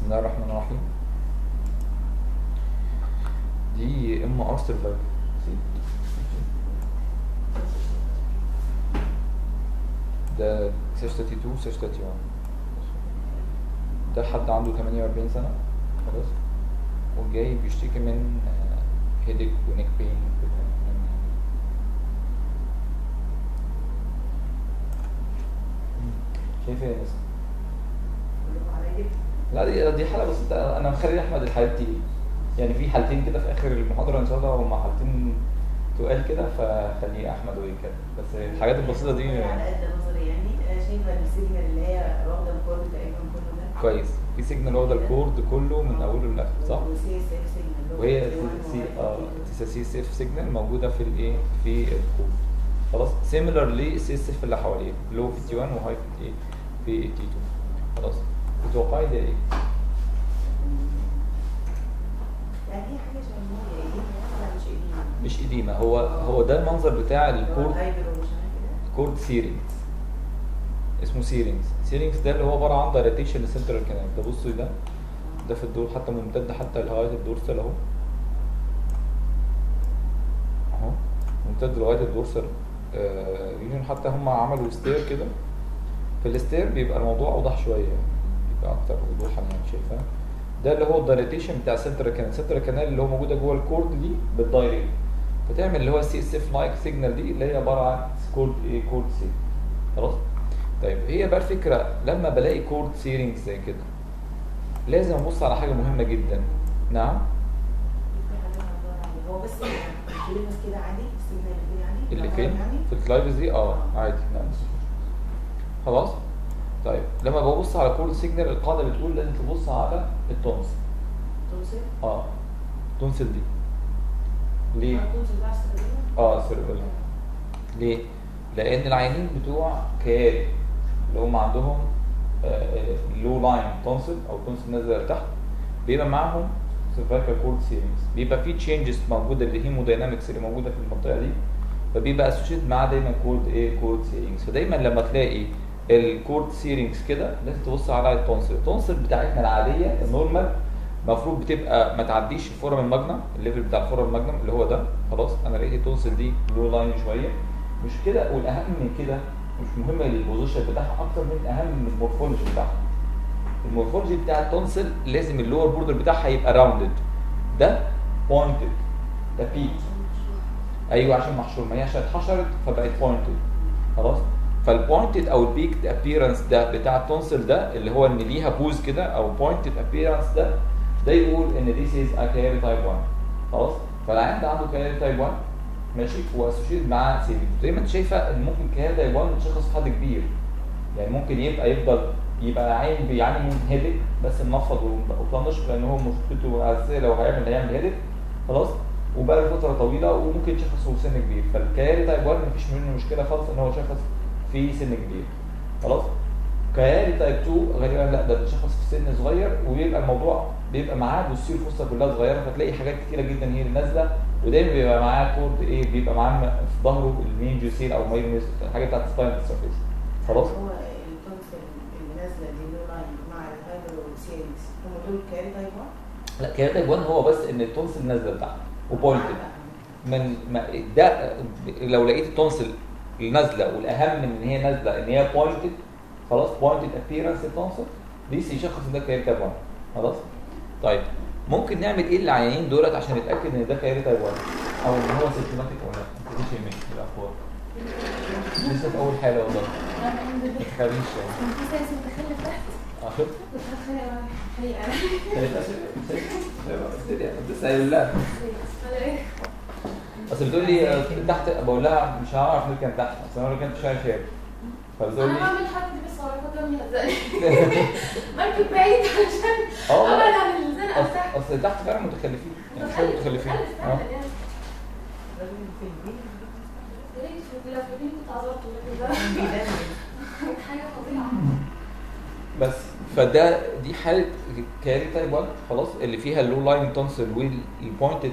بسم الله الرحمن الرحيم دي ام ار سيرفايفل ده سيش 32 سيش 31 ده حد عنده 48 سنة خلاص وجاي بيشتكي من هيديك ونيك بين شايف ايه يا ناس؟ لا دي دي حاله بسيطه انا مخلي احمد الحالات دي يعني في حالتين كده في اخر المحاضره ان شاء الله هما حالتين تقال كده فخليه احمد ويتكلم بس الحاجات البسيطه دي على قد نظري يعني انا شايفه السيجنال اللي هي واخده الكورد تقريبا كله ده كويس في سيجنال واخده الكورد كله من اوله لاخره صح وسي اس اف سيجنال وهي سي اه سي اس اف سيجنال موجوده في الايه في الكود خلاص سيميلر للسي اس اف اللي حواليه لو في تي 1 وهاي في ايه في تي 2 خلاص تتوقعي ده ايه؟ يعني هي حاجه شبه ايه ولا مش ايه مش اديمه هو هو ده المنظر بتاع الكورد هايبر ومش عارف كده كورد سيرينجز اسمه سيرينجز سيرينجز ده اللي هو عباره عن دايريتيشن للسنترال كانال ده بصوا ده ده في الدور حتى ممتد حتى لغايه الدورسال اهو اهو ممتد لغايه الدورسال ريجن حتى هم عملوا ستير كده في الستير بيبقى الموضوع اوضح شويه يعني بيبقى اكتر وضوحا يعني شايفها ده اللي هو الدايريتيشن بتاع السنترال كانال السنترال كانال اللي هو موجوده جوه الكورد دي بالدايركت فتعمل اللي هو السي اس اف لايك سيجنال دي اللي هي عباره عن كورد ايه كورد سي خلاص طيب هي بقى الفكره لما بلاقي كورد سيرينج زي كده لازم ابص على حاجه مهمه جدا نعم في حاجه هدور عليها هو بس الكلمه كده عادي السيجنال كده عادي اللي لو فين يعني في الكلايفز دي اه عادي نعم خلاص طيب لما ببص على كورد سيجنال القاعده بتقول لازم تبص على التونس توصل اه تونسل دي ليه توصل بقى السيجنال اه سيرفيلا ليه؟ لأن العيانين بتوع كيال اللي هم عندهم لو لاين تونسل أو تونسل نازلة لتحت بيبقى معاهم سيرفايكال كورد سيرينجز بيبقى في تشينجز موجودة الهيموداينامكس اللي موجودة في المنطقة دي فبيبقى اسوشيت معاه دايما كورد ايه كورد سيرينجز فدايما لما تلاقي الكورد سيرينجز كده لازم تبص على التونسل التونسل بتاعتنا العادية النورمال المفروض بتبقى ما تعديش الفورم الماجنم الليفل بتاع الفورم الماجنم اللي هو ده خلاص انا لقيت التونسل دي لو لاين شويه مش كده والاهم من كده مش مهم البوزيشن بتاعها اكتر من اهم من المورفولوجي بتاعها المورفولوجي بتاع التونسل لازم اللور بوردر بتاعها يبقى راوندد ده بوينتد ده بيك ايوه عشان محشور ما هي عشان اتحشرت فبقت بوينتد خلاص فالبوينتد او البيكد ابييرنس ده بتاع التونسل ده اللي هو ان ليها بوز كده او بوينتد ابييرنس ده ده يقول ان this is a كياري تايب 1 خلاص فالعيان ده عنده كياري تايب 1 ماشي واسوشيت معاه سيري زي ما انت شايفه ان ممكن كياري تايب 1 تشخص في حد كبير يعني ممكن يبقى يفضل يبقى عين بيعاني من هيدك بس منفض وطنش لان هو مشكلته الاساسيه لو هيعمل هيعمل هيدك خلاص وبقى له فتره طويله وممكن يشخص في سن كبير فالكياري تايب 1 مفيش منه مشكله خالص ان هو يشخص في سن كبير خلاص كياري تايب 2 غالبا لا ده بيشخص في سن صغير ويبقى الموضوع بيبقى معاه بوستير فوسا كلها صغيره فتلاقي حاجات كتيره جدا هي اللي نازله ودايما بيبقى معاه كورد ايه بيبقى معاه في ظهره المينجوسيل او مايونيز الحاجه بتاعت السباين سيرفيس خلاص هو التونسل اللي نازله دي لو لاين مع الهايبر والسيرينجز هم دول كاري تايب 1 لا كده تايب 1 هو بس ان التونسل نازله لتحت وبوينتد من ما ده لو لقيت التونسل نازله والاهم من ان هي نازله ان هي بوينتد خلاص بوينتد ابييرنس التونسل دي يشخص ان ده كاري تايب 1 خلاص طيب ممكن نعمل ايه للعيانين دولت عشان نتاكد ان ده كاري تايب 1 او ان هو سيمتوماتيك او لا ما تديش يمين الاخبار لسه في اول حاله والله ما تخافيش يعني كان في سايس متخلف تحت اه شوف كنت هتخانق معاه حقيقة لسه قايل لها اصل بتقول لي تحت بقول لها مش هعرف نركن تحت اصل انا ركنت شويه شارع فبتقول انا لي بعمل الحركة دي بس هو فاكر مهزقني بركب بعيد عشان اه ابعد والله. عن الزنقة اصل بتاعتي اصل تحت فعلا متخلفين يعني شويه متخلفين متخلف اه فعلا يعني راجل في البيت يا ريت في- لو في البيت كنت عذرت لكن ده بيدمر حاجة فظيعة بس فده دي حاله كاري تايب 1 خلاص اللي فيها اللو لاين تونسل والبوينتد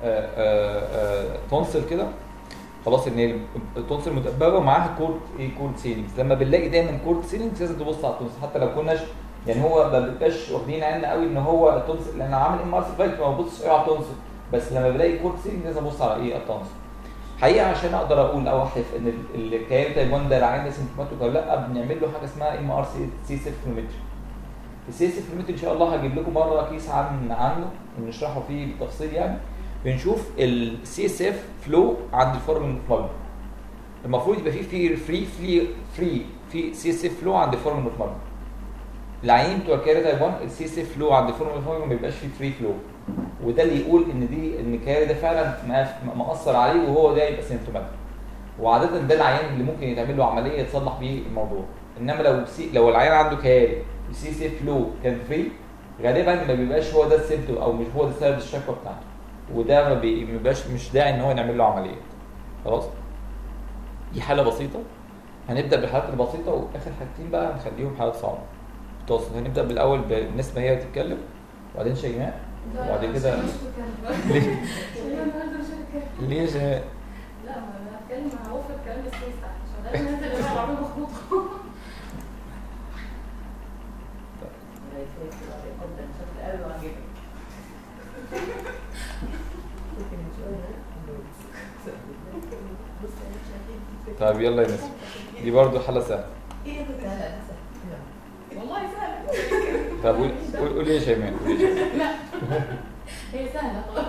تونسل كده خلاص ان التونسل متقبله ومعاها كورد ايه كورد سيلينجز لما بنلاقي دايما كورد سيلينجز لازم تبص على التونسل حتى لو كناش يعني هو ما بيبقاش واخدين عنا قوي ان هو التونسل لان عامل ام ار سيرفايكال ما ببصش قوي على التونسل بس لما بلاقي كورد سيلينج لازم ابص على ايه التونسل حقيقه عشان اقدر اقول او احلف ان ال- الكيان تايب 1 ده العين ده سيمتوماتيك ولا لا بنعمل له حاجه اسمها ام ار سي سيفلومتري السي سيفلومتري ان شاء الله هجيب لكم مره كيس عن عنه ونشرحه فيه بالتفصيل يعني بنشوف السي اس اف فلو عند الفورمن فلوج المفروض يبقى فيه في فري فري فري في سي اس اف فلو عند الفورمن فلوج العيانين بتوع الكاري تايب 1 السي اس اف فلو عند الفورمن فلوج ما بيبقاش فيه فري فلو وده اللي يقول ان دي ان الكاري ده فعلا ما- مأثر عليه وهو ده يبقى سيمتوماتيك وعاده ده العيان اللي ممكن يتعمل له عمليه يتصلح بيه الموضوع انما لو سي لو العيان عنده كياري السي سي فلو كان فري غالبا ما بيبقاش هو ده السيمتوم او مش هو ده سبب الشكوى بتاعته وده ما بي- ما بيبقاش مش داعي ان هو نعمل له عمليه خلاص دي حاله بسيطه هنبدا بالحالات البسيطه واخر حاجتين بقى هنخليهم حالات صعبه متوسط هنبدا بالاول بالناس ما هي بتتكلم وبعدين شيماء وبعد كده ليه النهارده مش هتكلم ليه يا شيماء لا ما انا هتكلم مع وفر الكلام بس يستحق شغال نازل اللي هو العربيه مخبوطه طيب يلا يا نسمة دي برضو حالة سهلة والله سهله طب قول- قول- قولي يا شيماء قولي يا شيماء. هي سهله خلاص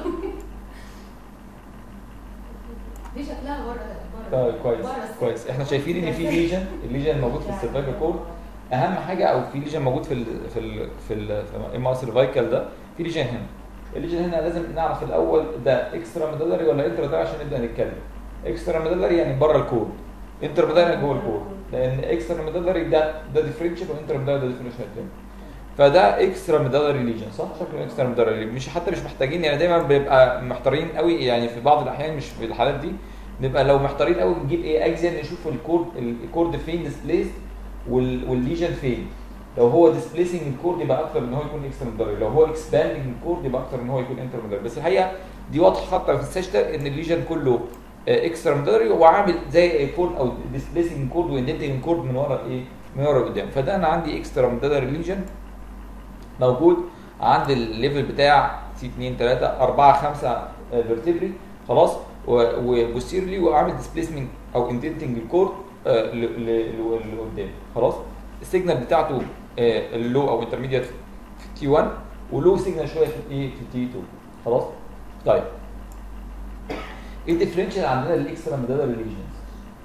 دي شكلها بره بره طيب كويس بره السن. كويس احنا شايفين ان في ليجن الليجن الموجود في السيرفايكال كورد اهم حاجه او في ليجن موجود في ال في ال في ال في ام ار سيرفايكال ده في ليجن هنا الليجن هنا لازم نعرف الاول ده اكسترا ميدالري ولا انترا ده عشان نبدا نتكلم اكسترا ميدالري يعني بره الكود انترا ميدالري جوه الكود لان اكسترا ميدالري ده ده ديفرنشال وانترا ميدالري ده ديفرنشال فده اكسترا ميدالري ليجن صح شكله اكسترا ميدالري مش حتى مش محتاجين يعني دايما بيبقى محتارين قوي يعني في بعض الاحيان مش في الحالات دي نبقى لو محتارين قوي نجيب ايه اجزاء نشوف الكورد الكورد فين ديسبليس والليجن فين لو هو ديسبليسنج الكورد يبقى اكتر ان هو يكون اكسترا ميدالري لو هو اكسباندنج الكورد يبقى اكتر ان هو يكون انتر ميدالري بس الحقيقه دي واضحه حتى في السيشتا ان الليجن كله اكسترا ميدالري وعامل زي كورد او ديسبليسنج كورد واندنتنج كورد من ورا ايه من ورا قدام فده انا عندي اكسترا ميدالري ليجن موجود عند الليفل بتاع سي 2 3 4 5 فيرتبري خلاص وبوستيرلي وعامل ديسبيسمنت او اندنتنج الكورد لقدام خلاص السيجنال بتاعته آه، اللو او انترميديت في تي 1 ولو سيجنال شويه في ايه في تي 2 خلاص طيب ايه الديفرنشال عندنا للاكسترا ميدالر ليجنز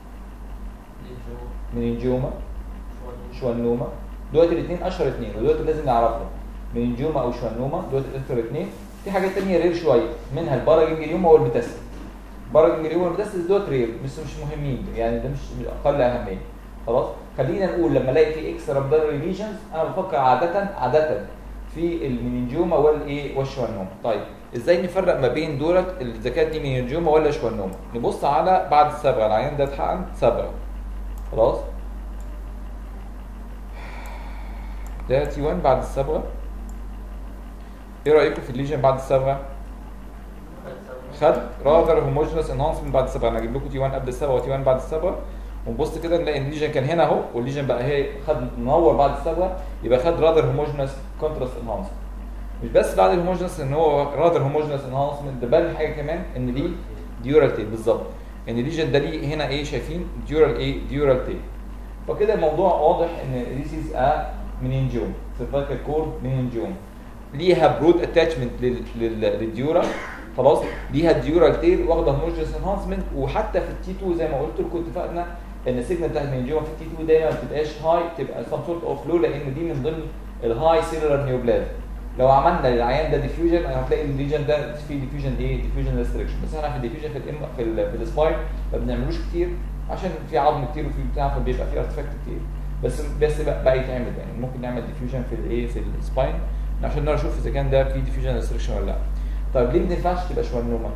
مننجوما شوانوما دلوقتي الاثنين اشهر اثنين ودلوقتي لازم نعرفهم مننجوما او شوانوما دلوقتي الاشهر اثنين في حاجات تانية رير شويه منها الباراجنجريوما والميتاسيس الباراجنجريوما والميتاسيس دول رير بس مش مهمين يعني ده مش مش اقل اهميه خلاص خلينا نقول لما الاقي في اكسترا ميدالري ليجنز انا بفكر عاده عاده في المننجوما والايه والشوانوما طيب ازاي نفرق ما بين دولت اذا كانت دي مننجوما ولا شوانوما نبص على بعد الصبغه العيان ده اتحقن صبغه خلاص ده تي 1 بعد الصبغه ايه رايكم في الليجن بعد الصبغه خد راذر هوموجينس انهانسمنت بعد الصبغه انا هجيب لكم تي 1 قبل الصبغه وتي 1 بعد الصبغه ونبص كده نلاقي ان الليجن كان هنا اهو والليجن بقى هي خد منور بعد الصبغه يبقى خد راذر هوموجينس كونتراست انهانسمنت مش بس بعد الهوموجينس ان هو راذر هوموجينس انهانسمنت ده بان حاجه كمان ان دي ديورال تيل بالظبط ان الليجن ده ليه هنا ايه شايفين ديورال ايه ديورال تيل فكده الموضوع واضح ان this is a meningioma cervical cord meningioma ليها برود اتاتشمنت للديورال خلاص ليها الديورال تيل واخده هوموجينس انهانسمنت وحتى في التي 2 زي ما قلت لكم اتفقنا ان السيجنال بتاعت المينجيوما في التي 2 دايما ما بتبقاش هاي تبقى سم سورت اوف لو لان دي من ضمن الهاي سيلولار نيوبلازم لو عملنا للعيان ده ديفيوجن هتلاقي الليجن ده فيه ديفيوجن ايه ديفيوجن ريستريكشن بس احنا في الديفيوجن في الام في ال في السباين ما بنعملوش كتير عشان في عظم كتير وفي بتاع فبيبقى في ارتفاكت كتير بس بس بقى, بقى يتعمل يعني ممكن نعمل ديفيوجن في الايه في السباين عشان نقدر نشوف اذا كان ده في ديفيوجن ريستريكشن ولا لا طيب ليه ما ينفعش تبقى شوانوما؟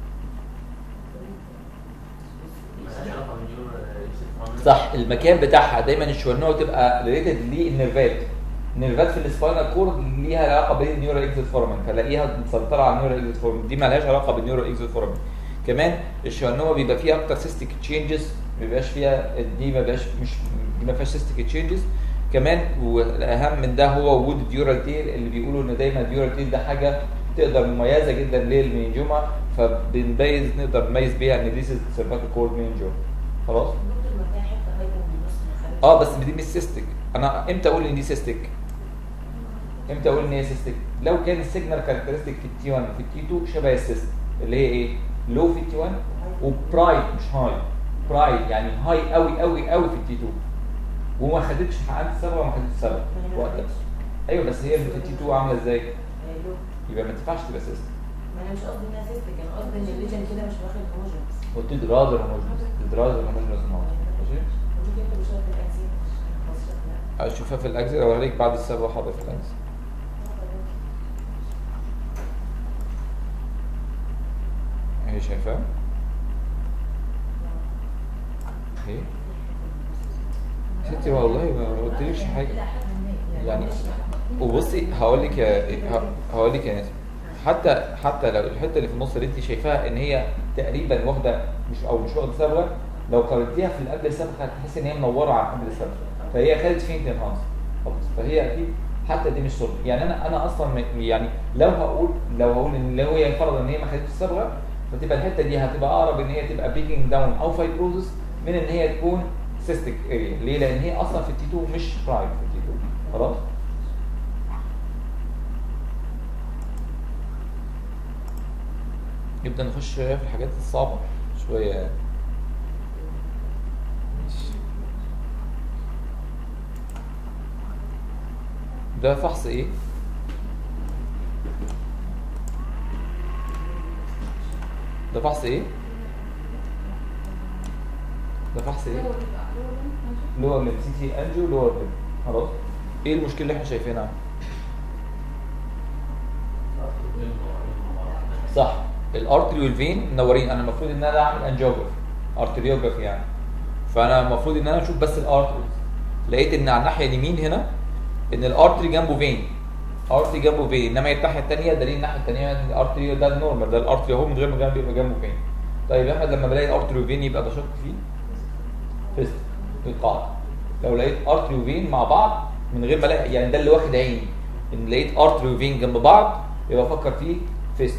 صح المكان بتاعها دايما الشوانوما تبقى ريليتد للنيرفات النيرفات في السباينال كورد ليها علاقه بالنيورو اكزيت فورمن فلاقيها مسيطره على النيورو اكزيت فورمن دي مالهاش علاقه بالنيورو اكزيت فورمن كمان الشوانوما بيبقى فيها اكتر سيستيك تشينجز ما بيبقاش فيها دي ما بيبقاش مش دي ما فيهاش سيستيك تشينجز كمان والاهم من ده هو وجود الديورال تيل اللي بيقولوا ان دايما الديورال تيل ده حاجه تقدر مميزه جدا للمينجوما فبنميز نقدر نميز بيها ان دي سيرفايكال كورد مينجوما خلاص دكتور ما فيها حته هايبر من النص من الخارج. اه بس دي مش سيستك انا امتى اقول ان دي سيستك امتى اقول ان هي سيستك لو كان السيجنال كاركترستيك في التي 1 وفي التي 2 شبه السيست اللي هي ايه لو في التي 1 وبرايد مش هاي برايد يعني هاي قوي قوي قوي في التي 2 وما خدتش عند السبب وما خدتش السبب ما هي ما وقتها خدتش. ايوه بس هي في التي 2 عامله ازاي آه، لو. يبقى ما تنفعش تبقى سيست ما انا مش قصدي انها سيستك انا قصدي ان الريجن كده مش واخد هوموجنس قلت درازر هوموجنس درازر هوموجنس ماشي ودي كنت بشوف في الاكسين خلاص شكلها اشوفها في الاجزاء اوريك بعد السبب حاضر في الاجزاء اهي شايفاها اهي ستي والله ما قلتلكش حاجه يعني وبصي هقول لك يا هقول لك يا ناس حتى حتى لو الحته اللي في النص اللي انت شايفاها ان هي تقريبا واخده مش او مش واخده صبغه لو قارنتيها في اللي قبل الصبغه هتحس ان هي منوره عن قبل الصبغه فهي خدت فين انهانس خلاص فهي اكيد حتى دي مش صبغه يعني انا انا اصلا م- يعني لو هقول لو هقول ان لو هي فرض ان هي ما خدتش الصبغه فتبقى الحته دي هتبقى اقرب ان هي تبقى بريكنج داون او فايبروزس من ان هي تكون سيستيك اريا ليه؟ لان هي اصلا في التي 2 مش برايم في التي 2 خلاص نبدأ نخش في الحاجات الصعبة شوية يعني. ماشي. ده فحص ايه؟ ده فحص ايه؟ ده فحص ايه؟ لور من سي تي انجو لور من خلاص ايه المشكلة اللي احنا شايفينها؟ صح الارتري والفين منورين انا المفروض ان انا اعمل انجيوجرافي ارتريوجرافي يعني فانا المفروض ان انا اشوف بس الارتريز لقيت ان على الناحيه اليمين هنا ان الارتري جنبه فين ارتري جنبه فين انما الناحيه الثانيه دليل الناحيه الثانيه ان الارتري ده النورمال ده الارتري اهو من غير ما جنبه يبقى جنبه فين طيب يا احمد لما بلاقي الارتري وفين يبقى بشك فيه فيست القاعده لو لقيت ارتري وفين مع بعض من غير ما الاقي يعني ده اللي واخد عيني ان لقيت ارتري وفين جنب بعض يبقى افكر فيه فيست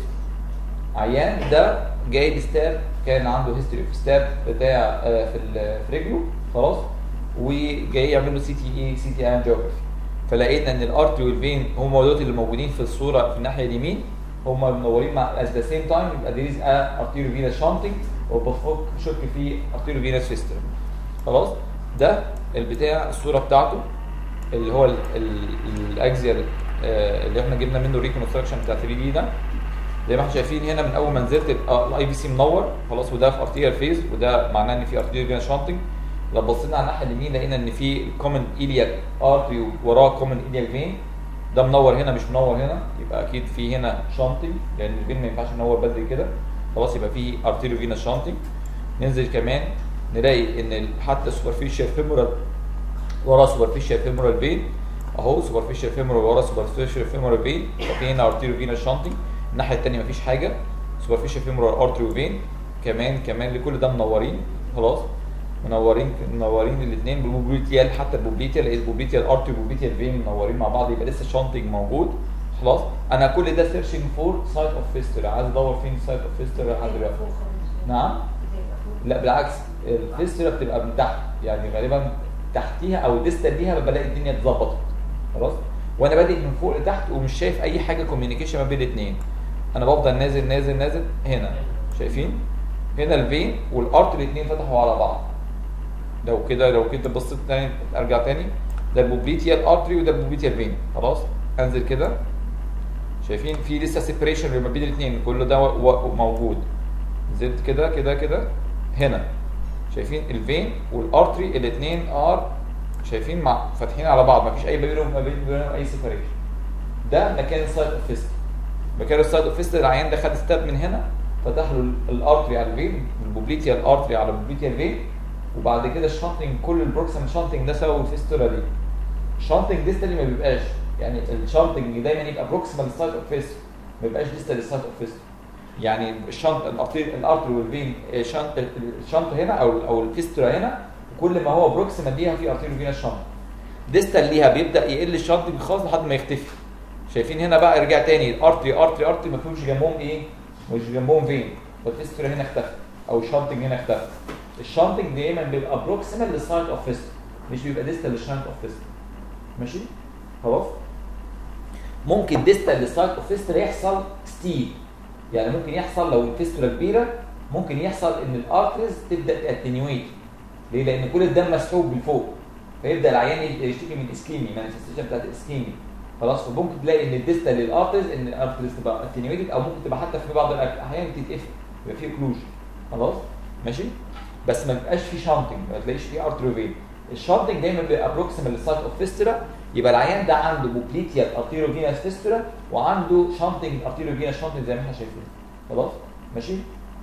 عيان ده جاي بستاب كان عنده هيستوري في ستاب بتاع آه، في ال- في رجله خلاص وجاي يعمل له سي تي اي سي تي انجيوجرافي فلقينا ان الارتري والفين هم دول اللي موجودين في الصوره في الناحيه اليمين هم منورين مع at the same time يبقى there is a arterial venous shunting وبفك شك في arterial venous fistula خلاص ده البتاع الصوره بتاعته اللي هو ال- ال- الاكزيال آه، اللي احنا جبنا منه ريكونستراكشن بتاع 3 دي ده زي ما احنا شايفين هنا من اول ما نزلت الاي في سي منور خلاص وده في ارتيريال فيز وده معناه ان في ارتيريال فينا شانتنج لو بصينا على الناحيه اليمين لقينا ان في كومن ايلياك ارتري وراه كومن ايلياك فين ده منور هنا مش منور هنا يبقى اكيد في هنا شانتنج لان الفين ما ينفعش ينور بدري كده خلاص يبقى في ارتيريال فينا شانتنج ننزل كمان نلاقي ان ال- حتى سوبرفيشال فيمورال ورا سوبرفيشال فيمورال فين اهو سوبرفيشال فيمورال ورا سوبرفيشال فيمورال فين ففي هنا ارتيريو فينا شانتنج الناحيه الثانيه مفيش حاجه سوبرفيشال فيمورال ارتري وفين كمان كمان لكل ده منورين خلاص منورين منورين الاثنين بالبوبليتيال حتى البوبليتيال البوبليتيال ارتري والبوبليتيال فين منورين مع بعض يبقى لسه شانتنج موجود خلاص انا كل ده سيرشنج فور سايت اوف فيستر عايز ادور فين سايت اوف فيستر لحد دلوقتي نعم لا بالعكس الفيسترا بتبقى من تحت يعني غالبا تحتيها او ديستال ليها بلاقي الدنيا اتظبطت خلاص وانا بادئ من فوق لتحت ومش شايف اي حاجه كوميونيكيشن ما بين الاثنين انا بفضل نازل نازل نازل هنا شايفين هنا الفين والارت الاثنين فتحوا على بعض لو كده لو كده بصيت تاني ارجع تاني ده البوبليتيال ارتري وده البوبليتيال فين خلاص انزل كده شايفين في لسه سيبريشن ما بين الاثنين كل ده و- و- موجود نزلت كده كده كده هنا شايفين الفين والارتري الاثنين ار شايفين مع فاتحين على بعض مفيش اي ما بينهم ما بين- بينهم اي سيبريشن ده مكان السايد اوف فيست مكان السايد اوف فيست العيان ده خد ستاب من هنا فتح له ال- الارتري على الفين البوبليتيال ارتري على البوبليتيال فين وبعد كده الشانتنج كل البروكسيمال شانتنج ده سوى الفيستولا دي الشانتنج ديستالي ما بيبقاش يعني الشانتنج دايما يبقى بروكسيمال سايد اوف فيست ما بيبقاش ديستال سايد اوف فيست يعني الشنط الارتري الارتري والفين آه، شنط الشنط هنا او او الفيستولا هنا وكل ما هو بروكسيمال ليها في ارتري فينا شنط ديستال ليها بيبدا يقل الشنطنج خالص لحد ما يختفي شايفين هنا بقى رجع تاني ارتري ارتري ارتري ما فيهمش جنبهم ايه مش جنبهم فين والفيستولا هنا اختفى او الشنطنج هنا اختفى الشنطنج دايما بيبقى بروكسيمال للسايت اوف فيستولا مش بيبقى ديستال للشنط اوف فيستولا ماشي خلاص ممكن ديستال للسايت اوف فيستولا يحصل ستيل يعني ممكن يحصل لو الفيستولا كبيره ممكن يحصل ان الارتريز تبدا تاتنيويت ليه؟ لان كل الدم مسحوب لفوق فيبدا العيان يشتكي من اسكيمي مانيفستيشن بتاعت اسكيمي خلاص فممكن تلاقي ان الديستال للارتريز ان الارتريز تبقى اتنيويتد او ممكن تبقى حتى في بعض الاحيان تتقفل يبقى في اوكلوجن خلاص ماشي بس ما بيبقاش في شانتنج ما تلاقيش فيه ارتروفين الشانتنج دايما بيبقى بروكسيمال للسايت اوف فيستولا يبقى العيان ده عنده بوبليتيال ارتيروفينس فيستولا وعنده شانتنج ارتيروفينس شانتنج زي ما احنا شايفين خلاص ماشي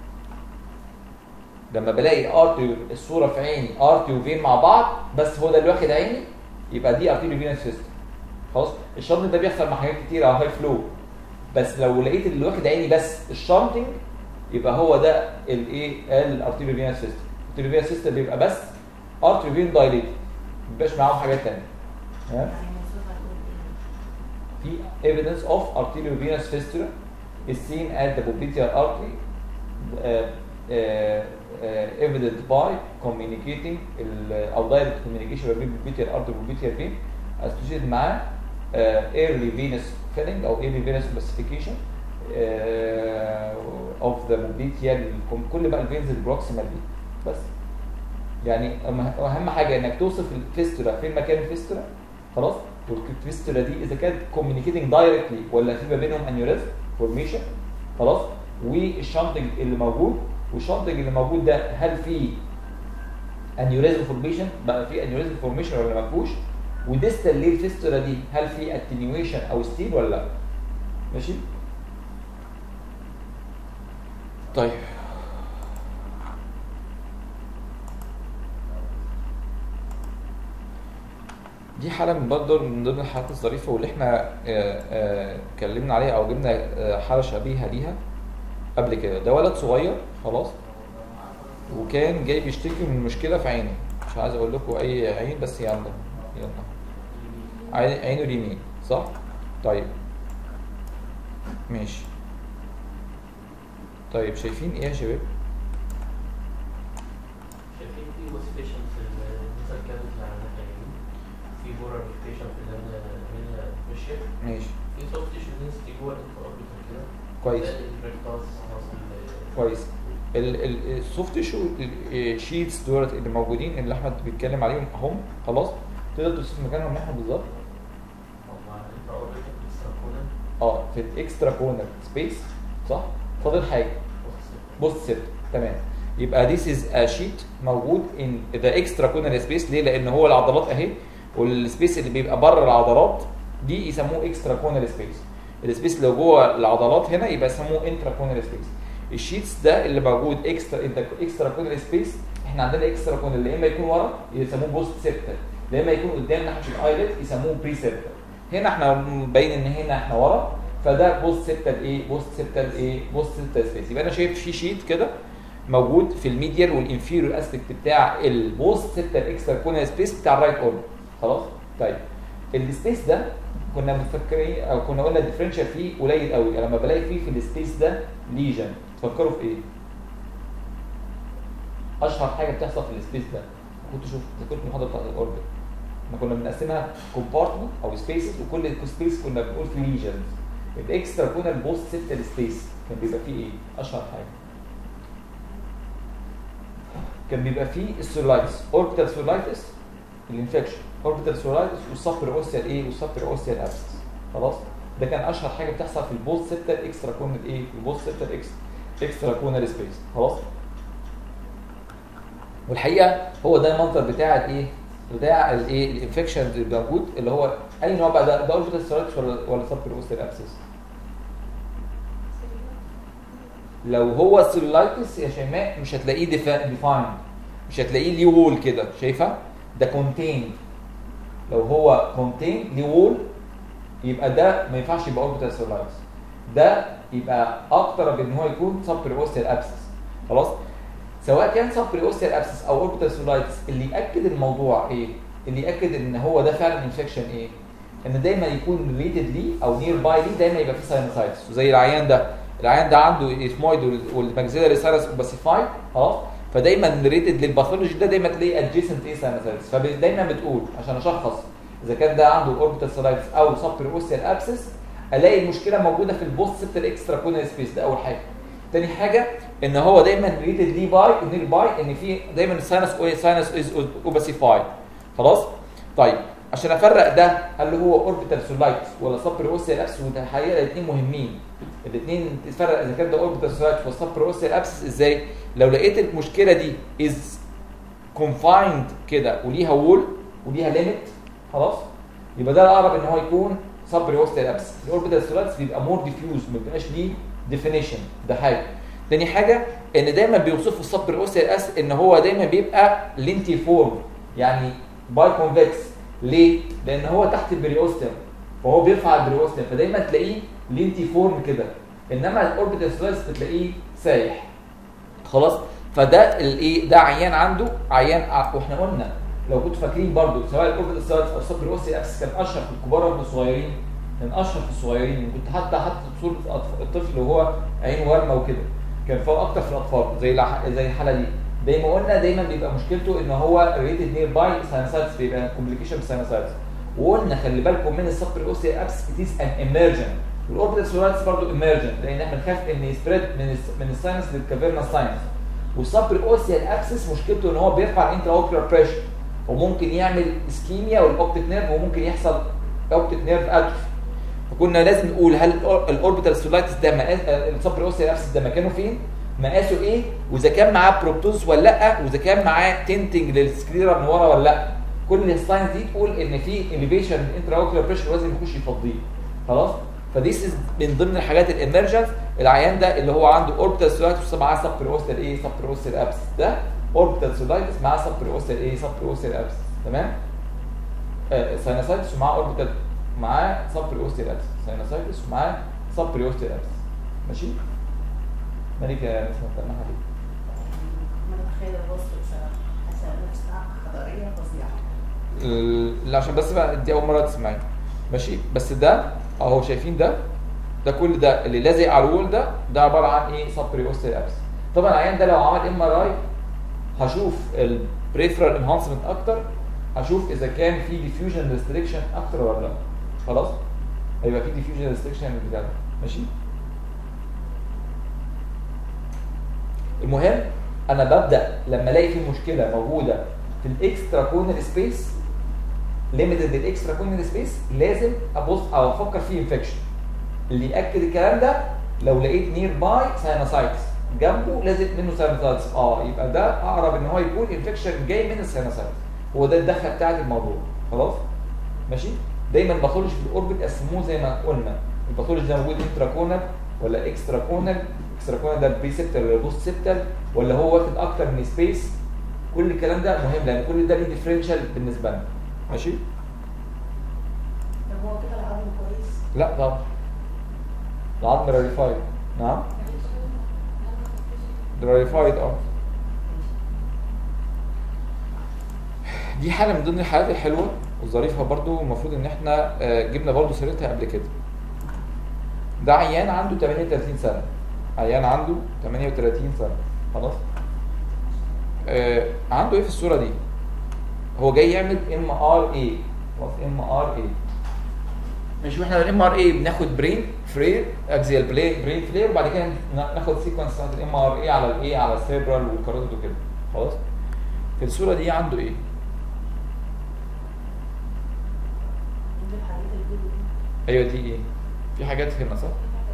لما بلاقي ارتي الصوره في عيني ارتي وفين مع بعض بس هو ده اللي واخد عيني يبقى دي ارتيروفينس فيستولا خلاص الشانتنج ده بيحصل مع حاجات كتير او هاي فلو بس لو لقيت اللي واخد عيني بس الشانتنج يبقى هو ده الايه الارتيروفينس فيستولا الارتيروفينس فيستولا بيبقى بس ارتروفين دايليت ما بيبقاش معاهم حاجات ثانيه يعني نوصفها نقول ايه؟ في evidence of arteriovenous fistula is seen at the popliteal artery uh, uh, uh, evident by communicating ال- او direct communication ما بين popliteal artery و popliteal vein associated مع uh, early venous filling او early venous opacification uh, of the popliteal كل بقى الفينز البروكسيمال دي بس يعني أهم- اهم حاجه انك توصف الفيستولا فين مكان الفيستولا خلاص والفيستولا دي اذا كانت كوميونيكيتنج دايركتلي ولا في ما بينهم انيوريزم فورميشن خلاص والشنطج اللي موجود والشنطج اللي موجود ده هل في انيوريزم فورميشن بقى في انيوريزم فورميشن ولا ما فيهوش وديستال ليه الفيستولا دي هل في اتنيويشن او ستيل ولا لا ماشي طيب دي حاله من برضه من ضمن الحالات الظريفه واللي احنا آه، آه، اتكلمنا عليها او جبنا آه، حاله شبيهه ليها قبل كده ده ولد صغير خلاص وكان جاي بيشتكي من مشكله في عينه مش عايز اقول لكم اي عين بس يلا يلا عين- عينه اليمين صح طيب ماشي طيب شايفين ايه يا شباب شايفين في اوسيفيشن في النزل كامل على الناحية اليمين في بورر روتيشن في اللي هنا فيشر ماشي في سوفت تيشو دنسيتي جوه الانتر اوربيتال كده كويس ده الريكتاس حاصل كويس السوفت تيشو شيتس دولت اللي موجودين اللي احمد بيتكلم عليهم هم خلاص تقدر توصف مكانهم نحن بالظبط مع الانتر اوربيتال اكستراكونا اه في الاكسترا كورنر سبيس صح فاضل حاجه بص ست تمام يبقى this is a sheet موجود in the extra corner space ليه؟ لان هو العضلات اهي والسبيس اللي بيبقى بره العضلات دي يسموه اكسترا كورنر سبيس السبيس اللي جوه العضلات هنا يبقى يسموه انترا كورنر سبيس الشيتس ده اللي موجود اكسترا اكسترا كورنر سبيس احنا عندنا اكسترا كورنر يا اما يكون ورا يسموه بوست سيبتر يا اما يكون قدام ناحيه الايلت يسموه بري سيبتر هنا احنا باين ان هنا احنا ورا فده بوست سيبتر ايه بوست سيبتر ايه بوست سيبتر سبيس يبقى انا شايف في شيت كده موجود في الميديال والانفيريور اسبكت بتاع البوست سيبتر اكسترا كورنر سبيس بتاع الرايت اوربت خلاص طيب السبيس ده كنا مفكرين او كنا قلنا الديفرنشال فيه قليل قوي لما بلاقي فيه في السبيس ده ليجن تفكروا في ايه؟ اشهر حاجه بتحصل في السبيس ده كنت شفت كنت المحاضره بتاعت الاوربت احنا كنا بنقسمها كومبارتمنت او سبيسز وكل سبيس كنا بنقول فيه ليجنز الاكسترا كنا البوست سيبتال سبيس كان بيبقى فيه ايه؟ اشهر حاجه كان بيبقى فيه السولايتس اوربيتال سولايتس الانفكشن اوربيتال سولايتس والسفر اوسيال ايه والسفر اوسيال ابسس خلاص ده كان اشهر حاجه بتحصل في البوست سيبتال اكسترا كونال ايه في البوست سيبتال اكس اكسترا كونال سبيس خلاص والحقيقه هو ده المنظر بتاع الايه بتاع الايه الانفكشن اللي موجود اللي هو اي نوع بقى ده ده اوربيتال سولايتس ولا ولا سفر اوسيال ابسس لو هو سيلولايتس يا شيماء مش هتلاقيه ديفايند مش هتلاقيه ليه وول كده شايفه ده كونتين لو هو كونتين ليه وول يبقى ده ما ينفعش يبقى اوربيتال سيلولايتس ده يبقى اقترب ان هو يكون سبري اوستيال ابسس خلاص سواء كان سبري اوستيال ابسس او اوربيتال سيلولايتس اللي ياكد الموضوع ايه اللي ياكد ان هو ده فعلا انفكشن ايه ان دايما يكون ريليتد ليه او نير باي ليه دايما يبقى فيه ساينوسايتس وزي العيان ده العيان ده عنده اسمويد والماكسيلاري ساينس اوباسيفايد خلاص فدايما ريليتد للباثولوجي ده دايما تلاقيه ادجيسنت ايه ساينوسايتس فدايما بتقول عشان اشخص اذا كان ده عنده اوربيتال ساينوسايتس او سبر اوسيال ابسس الاقي المشكله موجوده في البوست سيبتال اكسترا كونال سبيس ده اول حاجه تاني حاجه ان هو دايما ريليتد ليه باي ونير باي ان في دايما الساينس ساينس از اوباسيفايد خلاص طيب عشان افرق ده هل هو اوربيتال سولايتس ولا سبر اوسيال ابسس وده الحقيقه الاثنين مهمين الاثنين تفرق اذا كان ده اوربيتال سولايتس ولا سبر اوسيال ابسس ازاي لو لقيت المشكله دي از كونفايند كده وليها وول وليها ليميت خلاص يبقى ده الاقرب ان هو يكون سبر اوسيال ابسس الاوربيتال سولايتس بيبقى مور ديفيوز ما بيبقاش ليه ديفينيشن ده حاجه تاني حاجه ان دايما بيوصفوا السبر اوسيال اس ان هو دايما بيبقى لينتي فورم يعني باي كونفكس ليه؟ لان هو تحت البريوستم فهو بيرفع البريوستم فدايما تلاقيه لينتي فورم كده انما الاوربيتال سلايس بتلاقيه سايح خلاص فده الايه ده عيان عنده عيان ع- واحنا قلنا لو كنتوا فاكرين برضو سواء الاوربيتال سلايس او السبر اوسي ابس كان اشهر في الكبار ولا في الصغيرين كان اشهر في الصغيرين كنت حتى حتى صوره الأطف- الطفل وهو عين ورمه وكده كان فوق اكتر في الاطفال زي الح- زي الحاله دي زي ما قلنا دايما بيبقى مشكلته ان هو ريتد نير باي ساينسايتس بيبقى كومبليكيشن بساينسايتس وقلنا خلي بالكم من السبر اوسي ابس اتيز ان ايمرجنت والاوربيتال سولايتس برضه ايمرجنت لان احنا بنخاف ان يسبريد من الس- من الساينس للكافيرنا ساينس والسبر اوسيال ابسس مشكلته ان هو بيرفع الانترا اوكيولار بريشر وممكن يعمل اسكيميا والاوبتيك نيرف وممكن يحصل اوبتيك نيرف اتروفي فكنا لازم نقول هل الأور- الاوربيتال سولايتس ده مقاس السبر اوسيال ابسس ده مكانه فين مقاسه ايه واذا كان معاه بروبتوز ولا لا واذا كان معاه تنتنج للسكليرا من ورا ولا لا كل الساينس دي تقول ان في اليفيشن الانترا اوكيولار بريشر لازم يخش يفضيه خلاص فديس من ضمن الحاجات الامرجنس العيان ده اللي هو عنده اوربيتال سولايتس معاه سبر اوستال ايه سبر اوستال ابس ده اوربيتال سولايتس معاه سبر اوستال ايه سبر اوستال ابس تمام آه ساينوسايتس ومعاه اوربيتال معاه سبر اوستال ابس ساينوسايتس ومعاه سبر اوستال ابس ماشي مالك يا نسمة بتاعنا حبيبي ما متخيله الوصف بصراحه حاسه نفسها حضاريه فظيعه ال- لا عشان بس بقى دي اول مره تسمعي ماشي بس ده اهو شايفين ده ده كل ده اللي لازق على الوول ده ده عباره عن ايه سبري اوستال ابس طبعا العيان ده لو عمل ام ار اي هشوف البريفرال انهانسمنت اكتر هشوف اذا كان في ديفيوجن ريستريكشن اكتر ولا لا خلاص هيبقى في ديفيوجن ريستريكشن بتاع ده ماشي المهم انا ببدا لما الاقي في مشكله موجوده في الاكسترا كونال سبيس ليميتد للاكسترا كونال سبيس لازم ابص او افكر في انفكشن اللي ياكد الكلام ده لو لقيت نير باي ساينوسايتس جنبه لازم منه ساينوسايتس اه يبقى ده اقرب ان هو يكون انفكشن جاي من الساينوسايتس هو ده الدخله بتاعت الموضوع خلاص ماشي دايما الباثولوجي في الاوربت قسموه زي ما قلنا الباثولوجي ده موجود انترا كونال ولا اكسترا كونال اكسترا كونال ده بري سيبتال ولا بوست سيبتال ولا هو واخد اكتر من سبيس كل الكلام ده مهم لان كل ده ليه ديفرنشال بالنسبه لنا ماشي طب هو كده العظم كويس لا طبعا العظم راريفايد نعم راريفايد اه دي حاله من ضمن الحالات الحلوه والظريفه برضو المفروض ان احنا آه، جبنا برضو سيرتها قبل كده ده عيان عنده 38 سنه عيان عنده 38 سنه خلاص آه عنده ايه في الصوره دي هو جاي يعمل ام ار اي خلاص ام ار اي ماشي واحنا الام ار اي بناخد برين فرير اكزيال بلاي برين فلير وبعد كده ناخد سيكونس بتاعت الام ار اي على الايه على السيربرال والكاروتيد وكده خلاص في الصوره دي عنده ايه؟ دي الحاجات الجديده دي ايوه دي ايه؟ في حاجات هنا صح؟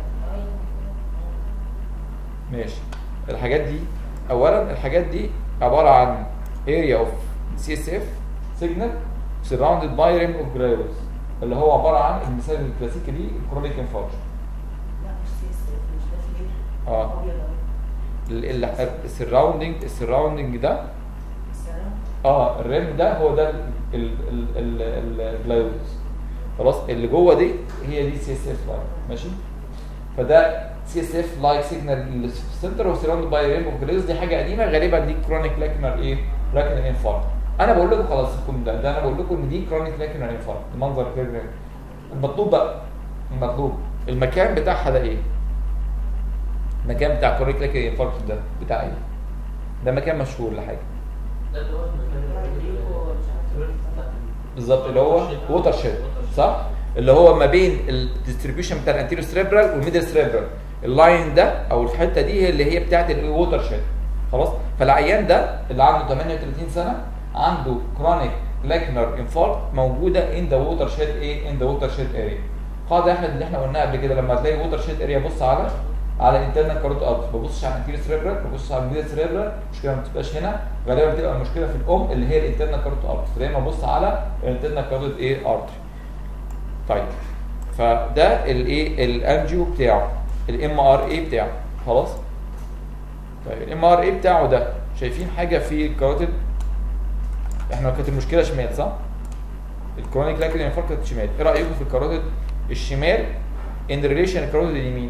ماشي الحاجات دي اولا الحاجات دي عباره عن area of CSF signal surrounded by rim of granules اللي هو عباره عن المثال الكلاسيكي ليه الكرونيك انفاركشن لا مش سيس مش ده فلير اه ابيض اهو السراوندنج السراوندنج ده السلام اه الريم ده هو ده الجلايوز خلاص اللي جوه دي هي دي سي اس اف لاين ماشي فده سي اس اف لايك سيجنال اللي في السنتر وسراوند باي ريم اوف جلايوز دي حاجه قديمه غالبا دي كرونيك لاكنر ايه لاكنر انفاركت انا بقول لكم خلاص الكم ده, ده انا بقول لكم ان دي كرونيك لاكينال انفاركت المنظر كده المطلوب بقى المطلوب المكان بتاعها ده ايه؟ المكان بتاع كرونيك لاكينال انفاركت ده بتاع ايه؟ ده مكان مشهور لحاجه ده اللي هو المكان اللي بالظبط اللي هو ووتر شيد صح اللي هو ما بين الديستريبيوشن بتاع الانتيريور سريبرال والميدل سريبرال اللاين ده او الحته دي هي اللي هي بتاعت الووتر شيد خلاص فالعيان ده اللي عنده 38 سنه عنده كرونيك لاكنر انفاركت موجوده ان ذا ووتر شيد ايه ان ذا ووتر شيد اريا قاعده احمد اللي احنا قلناها قبل كده لما تلاقي ووتر شيد اريا بص على على الانترنال كاروت ارت ما ببصش على الانتيريور سريبرال ما ببصش على الميدل سريبرال المشكله ما بتبقاش هنا غالبا بتبقى المشكله في الام اللي هي الانترنال كاروت ارت فدايما ببص على الانترنال كاروت ايه ارتري طيب فده الايه الانجيو بتاعه الام ار اي بتاعه خلاص طيب الام ار اي بتاعه ده شايفين حاجه في الكاروتيد احنا كانت المشكله شمال صح الكرونيك لاكل انفاركت كانت شمال ايه رايكم في الكاروتيد الشمال ان ريليشن الكاروتيد اليمين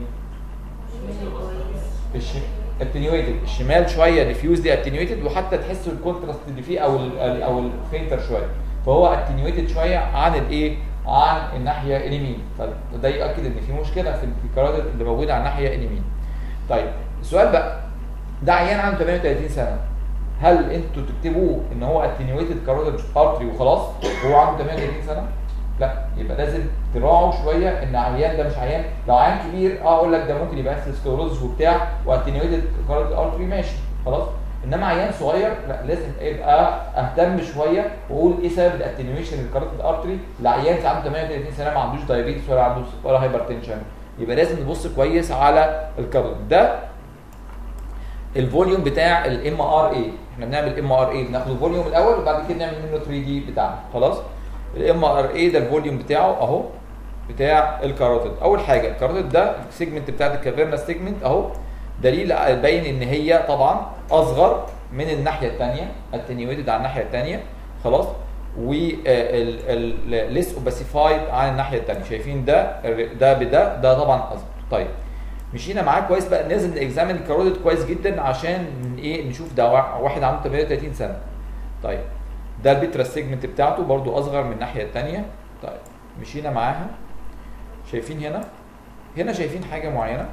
اتنيويتد الشمال شويه ديفيوز دي اتنيويتد وحتى تحسوا الكونتراست اللي فيه او ال او الفينتر شويه فهو اتنيويتد شويه عن الايه عن الناحيه اليمين فده يؤكد ان في مشكله في الكاروتيد اللي موجوده على الناحيه اليمين طيب السؤال بقى ده عيان عنده 38 سنه هل انتوا تكتبوه ان هو اتنيويتد كاروتيد ارتري وخلاص وهو عنده 38 سنه لا يبقى لازم تراعوا شويه ان عيان ده مش عيان لو عيان كبير اه اقول لك ده ممكن يبقى سكلروز وبتاع واتنيويتد كاروتيد ارتري ماشي خلاص انما عيان صغير لا لازم يبقى اهتم شويه واقول ايه سبب الاتنيويشن للكاروتيد ارتري لعيان عنده 38 سنه ما عندوش دايابيتس ولا عنده ولا هايبرتنشن يبقى لازم نبص كويس على الكاروتيد ده الفوليوم بتاع الام ار اي احنا بنعمل ام ار اي بناخد الفوليوم الاول وبعد كده نعمل منه 3 دي بتاعنا خلاص الام ار اي ده الفوليوم بتاعه اهو بتاع الكاروتيد اول حاجه الكاروتيد ده السيجمنت بتاعت الكافيرنا سيجمنت اهو دليل باين ان هي طبعا اصغر من الناحيه الثانيه اتنيويتد على الناحيه الثانيه خلاص و ليس اوباسيفايد عن الناحيه الثانيه شايفين ده ده بده ده طبعا اصغر طيب مشينا معاه كويس بقى لازم نكزامن الكاروتيد كويس جدا عشان ايه نشوف ده واحد عنده 38 سنه طيب ده البيترا سيجمنت بتاعته برضو اصغر من الناحيه الثانيه طيب مشينا معاها شايفين هنا هنا شايفين حاجه معينه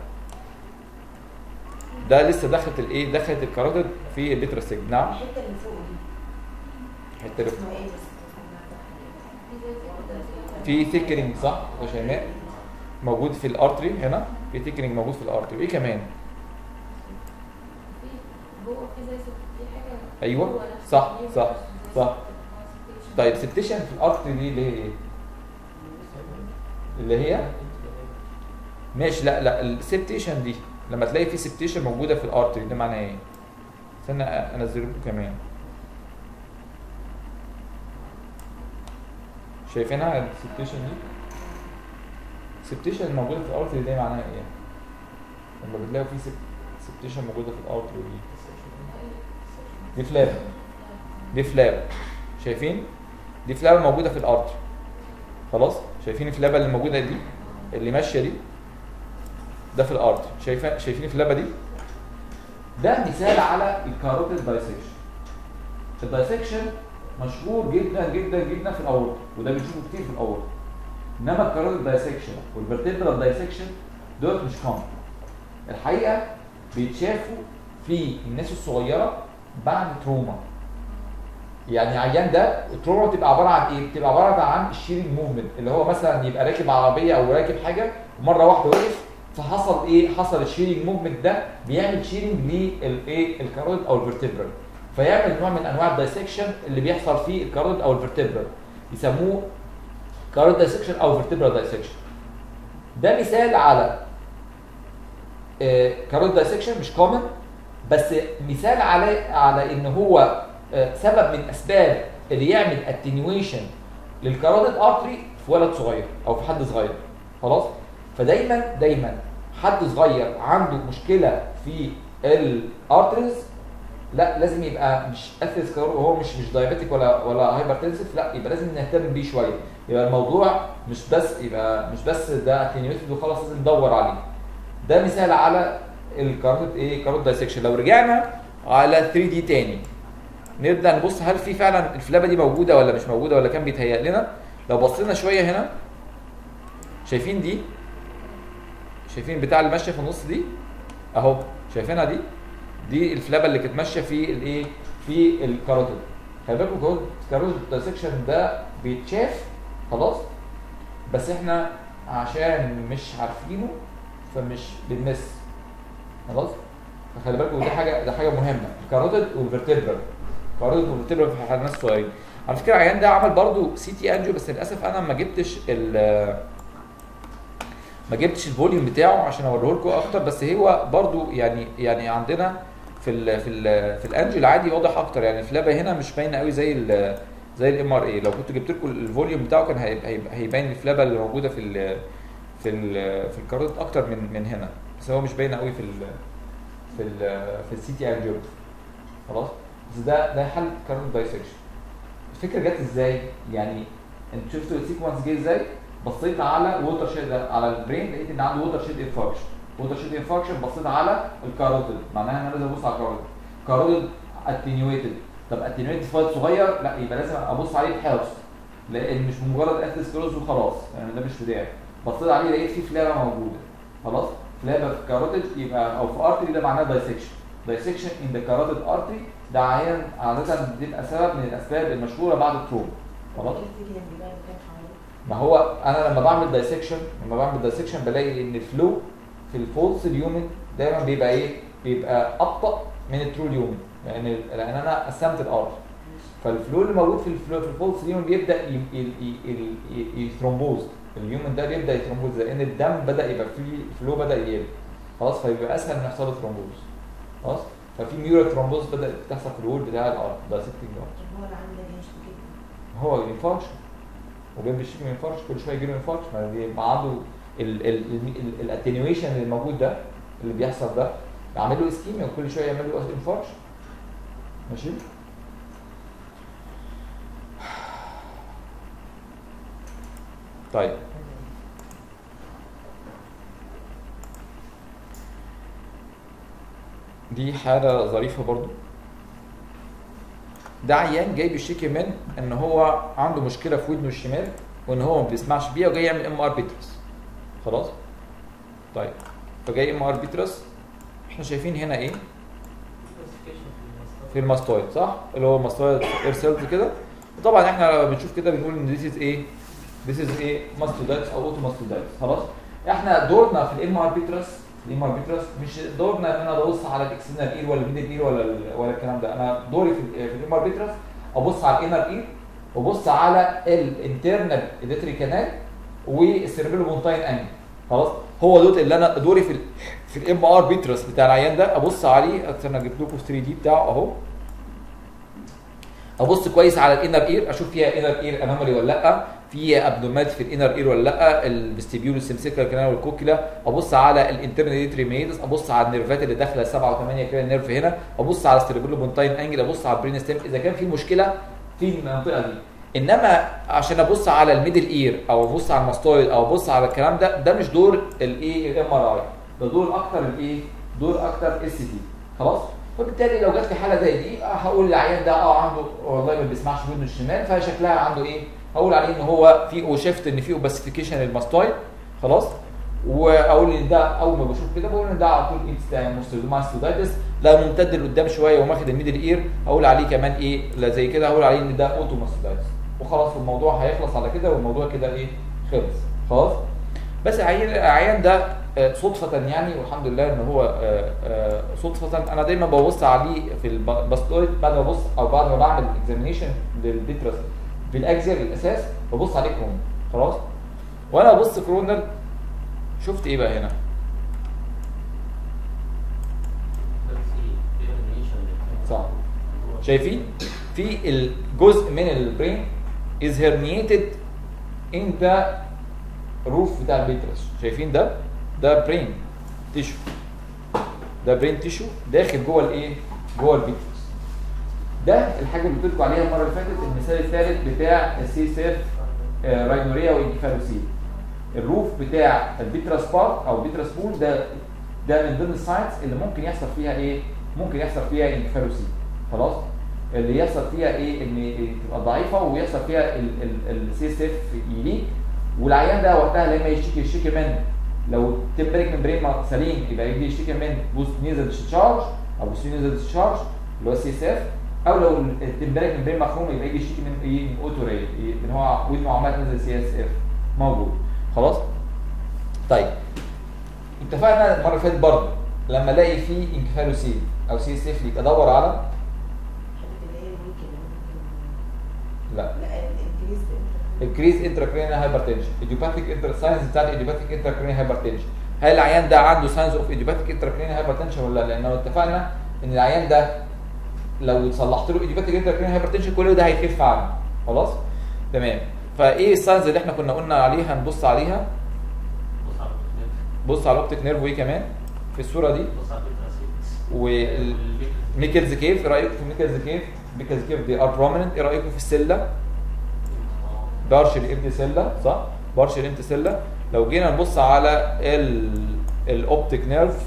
ده لسه دخلت الايه دخلت الكاروتيد في البيترا سيجمنت نعم الحته اللي فوق دي الحته اللي اسمها ايه بس؟ في ثيكرنج صح يا شيماء موجود في الارتري هنا في ثيكرنج موجود في الارتري وايه كمان جوه في زي في حاجه أيوة، جوه نفس صح، النيوكليوس صح، زي صح. septation. طيب سبتيشن في الارتري دي اللي هي ايه اللي هي ماشي لا لا السبتيشن دي لما تلاقي في سبتيشن موجوده في الارتري ده معناه ايه استنى انزل لكم كمان شايفينها السبتيشن دي السبتيشن الموجوده في الارتري دي معناها ايه لما بتلاقوا في سبتيشن موجوده في الارتري دي دي فلاب دي فلاب شايفين دي فلابه موجوده في الارتري خلاص شايفين الفلابه اللي موجوده دي اللي ماشيه دي ده في الارتري شايفين شايفين الفلابه دي ده مثال على الكاروتيد دايسكشن الدايسكشن مشهور جدا جدا جدا في الاورطه وده بنشوفه كتير في الاورطه انما الكاروتيد دايسكشن والفرتبرال دايسكشن دول مش كومن الحقيقه بيتشافوا في الناس الصغيره بعد تروما يعني عيان ده التروما بتبقى عباره عن ايه؟ بتبقى عباره عن الشيرنج موفمنت اللي هو مثلا يبقى راكب عربيه او راكب حاجه ومره واحده وقف فحصل ايه؟ حصل الشيرنج موفمنت ده بيعمل شيرنج للايه؟ الكاروتيد او الفرتبرال فيعمل نوع من انواع الدايسكشن اللي بيحصل فيه الكاروتيد او الفرتبرال يسموه كاروتيد دايسكشن او فيرتبرال دايسكشن ده مثال على كاروتيد دايسكشن مش كومن بس مثال على على ان هو آه، سبب من اسباب اللي يعمل اتنيويشن للكاروتيد ارتري في ولد صغير او في حد صغير خلاص فدايما دايما حد صغير عنده مشكله في الارتريز لا لازم يبقى مش اثيروسكليروز وهو مش مش دايابيتيك ولا ولا هايبرتنسيف لا يبقى لازم نهتم بيه شويه يبقى الموضوع مش بس يبقى مش بس ده اتنيويتد وخلاص لازم ندور عليه ده مثال على الكاروت ايه كاروت دايسكشن لو رجعنا على 3 دي تاني نبدا نبص هل في فعلا الفلابه دي موجوده ولا مش موجوده ولا كان بيتهيأ لنا لو بصينا شويه هنا شايفين دي شايفين البتاع اللي ماشيه في النص دي اهو شايفينها دي دي الفلابه اللي كانت ماشيه في الايه في الكاروتيد خلي بالكم الكاروتيد دايسكشن ده بيتشاف خلاص بس احنا عشان مش عارفينه فمش بنمس خلاص فخلي بالكم دي حاجه ده حاجه مهمه الكاروتيد والفرتبرال الكاروتيد والفرتبرال في الناس الصغيرين على فكره العيان ده عمل برضو سي تي انجيو بس للاسف انا ما جبتش ال ما جبتش الفوليوم بتاعه عشان اوريه لكم اكتر بس هو برضو يعني يعني عندنا في ال في ال في الانجيو العادي واضح اكتر يعني الفلابه هنا مش باينه قوي زي ال زي الام ار اي لو كنت جبت لكم الفوليوم بتاعه كان هيبقى هيبقى- هيبين الفلابه اللي موجوده في ال في ال في الكاروت اكتر من من هنا بس هو مش باين قوي في ال في ال في السي تي انجيو خلاص بس ده ده حل كاروت دايسكشن الفكره جت ازاي يعني انت شفتوا السيكونس جه ازاي بصيت على ووتر شيد على البرين لقيت ان عنده ووتر شيد انفاركشن ووتر شيد انفاركشن بصيت على الكاروتيد معناها ان انا لازم ابص على الكاروتيد كاروتيد اتنيويتد طب اتنيويتد فايت صغير لا يبقى لازم ابص عليه بحرص لان مش مجرد اثيروسكلوز وخلاص يعني ده مش بتاعي بصيت عليه لقيت فيه فلابه موجوده خلاص فلابه في كاروتيد يبقى او في ارتري ده معناه دايسكشن دايسكشن ان ذا كاروتيد ارتري ده عيان عاده بتبقى سبب من الاسباب المشهوره بعد التروما خلاص ما هو انا لما بعمل دايسكشن لما بعمل دايسكشن بلاقي ان الفلو في الفولس اليومن دايما بيبقى ايه؟ بيبقى ابطا من الترو اليومن لان لان انا قسمت الارض فالفلو اللي موجود في الفلو في الفولس اليومن بيبدا ي- ي- ي- ي- يثرومبوز اليومن ده بيبدا يثرومبوز لان الدم بدا يبقى فيه الفلو بدا يقل خلاص فيبقى اسهل ان يحصل له ثرومبوز خلاص ففي ميورا ثرومبوز بدات تحصل في الوول بتاع الارض دايسكتنج ارض هو اللي عامل ده يشتكي كده هو انفاركشن وبين بيشتكي من انفاركشن كل شويه يجي له انفاركشن ما بيبقى عنده الاتنيويشن اللي موجود ده اللي بيحصل ده يعمل له اسكيميا وكل شويه يعمل له انفاركشن ماشي طيب دي حاله ظريفه برضو ده عيان جاي بيشتكي من ان هو عنده مشكله في ودنه الشمال وان هو ما بيسمعش بيها وجاي يعمل ام ار بيترس خلاص طيب فجاي ام ار بيترس احنا شايفين هنا ايه في الماستويد صح اللي هو ماستويد اير سيلز كده وطبعا احنا لما بنشوف كده بنقول ان ذيس از ايه ذيس از ايه ماستودايتس او اوتو ماستودايتس خلاص احنا دورنا في الام ار بيترس الام ار بيترس مش دورنا ان انا ابص على الاكسترنال اير ولا الميدل اير ولا ال- ولا الكلام ده انا دوري في الام ار بيترس ابص على الانر اير وابص على الانترنال اديتري كانال والسيربيلو مونتاين انجل خلاص هو دوت اللي انا دوري في ال في الام ار بيترس بتاع العيان ده ابص عليه اكتر انا جبت لكم 3 دي بتاعه اهو ابص كويس على الانر اير اشوف فيها انر اير انومالي ولا لا في ابدومات في الانر اير ولا لا الفيستيبيول السمسيكال كانال والكوكيلا ابص على الانترنال ايتري ميدس ابص على النيرفات اللي داخله 7 و8 كده نيرف هنا ابص على الستريبيلو بونتاين انجل ابص على البرين ستيم اذا كان في مشكله في المنطقه دي انما عشان ابص على الميدل اير او ابص على الماستويد او ابص على الكلام ده ده مش دور الايه الام ار اي ده دور اكتر الايه دور اكتر اس تي خلاص فبالتالي لو جات لي حاله زي دي آه، هقول العيان ده اه عنده والله ما بيسمعش ودنه الشمال فشكلها عنده ايه هقول عليه ان هو في اوشفت ان في اوباسيفيكيشن للماستويد خلاص واقول ان ده اول ما بشوف كده بقول ان ده على طول ايتس ماستودايتس لا ممتد لقدام شويه وماخد الميدل اير اقول عليه كمان ايه لا زي كده هقول عليه ان ده اوتو ماستودايتس وخلاص الموضوع هيخلص على كده والموضوع كده ايه خلص خلاص بس العيان العيان ده آه، صدفة يعني والحمد لله ان هو آه، آه، صدفة انا دايما ببص عليه في الباستويد بعد ما ابص او بعد ما بعمل اكزامينيشن للبيترس بالاكزيال الاساس ببص عليه كرونال خلاص وانا ببص كرونال شفت ايه بقى هنا صح شايفين في الجزء من البرين is herniated in the roof بتاع البيترس شايفين ده ده برين تيشو ده برين تيشو داخل جوه الايه جوه البيترس ده الحاجه اللي قلت لكم عليها المره اللي فاتت المثال الثالث بتاع السي سيف آه، راينوريا وانكفالوسيل الروف بتاع البيترس بارك او بيترس بول ده ده من ضمن الساينس اللي ممكن يحصل فيها ايه ممكن يحصل فيها انكفالوسيل خلاص اللي يحصل فيها ايه ان تبقى ضعيفه ويحصل فيها السي اس اف يليك والعيان ده وقتها لما يشتكي يشتكي من لو تمبريك ممبرين سليم يبقى يجي يشتكي من بوست نيزل ديسشارج او بوست نيزل ديسشارج اللي هو السي اس اف او لو التمبريك ممبرين مخروم يبقى يجي يشتكي من ايه من اوتو ري ان هو ودنه عمال تنزل سي اس اف موجود خلاص طيب اتفقنا المره اللي فاتت برضه لما الاقي فيه انكفالوسيل او سي اس اف ادور على الحاجات اللي هي الويك اللي ممكن لا لا الانكريز increase intracranial hypertension idiopathic inter signs بتاعت idiopathic intracranial hypertension هل العيان ده عنده signs of idiopathic intracranial hypertension ولا لا لان لو اتفقنا ان العيان ده لو صلحت له idiopathic intracranial hypertension كل ده هيخف عنه خلاص تمام فايه الساينز اللي احنا كنا قلنا عليها هنبص عليها بص على البروتين بص على الاوبتيك نيرف وايه كمان في الصوره دي بص على البيتراسيتس والميكلز كيف ايه رايكم في ميكلز كيف ميكلز كيف دي ار بروميننت ايه رايكم في السله بارشل امتي سيلا صح بارشل امتي سيلا لو جينا نبص على ال الاوبتيك نيرف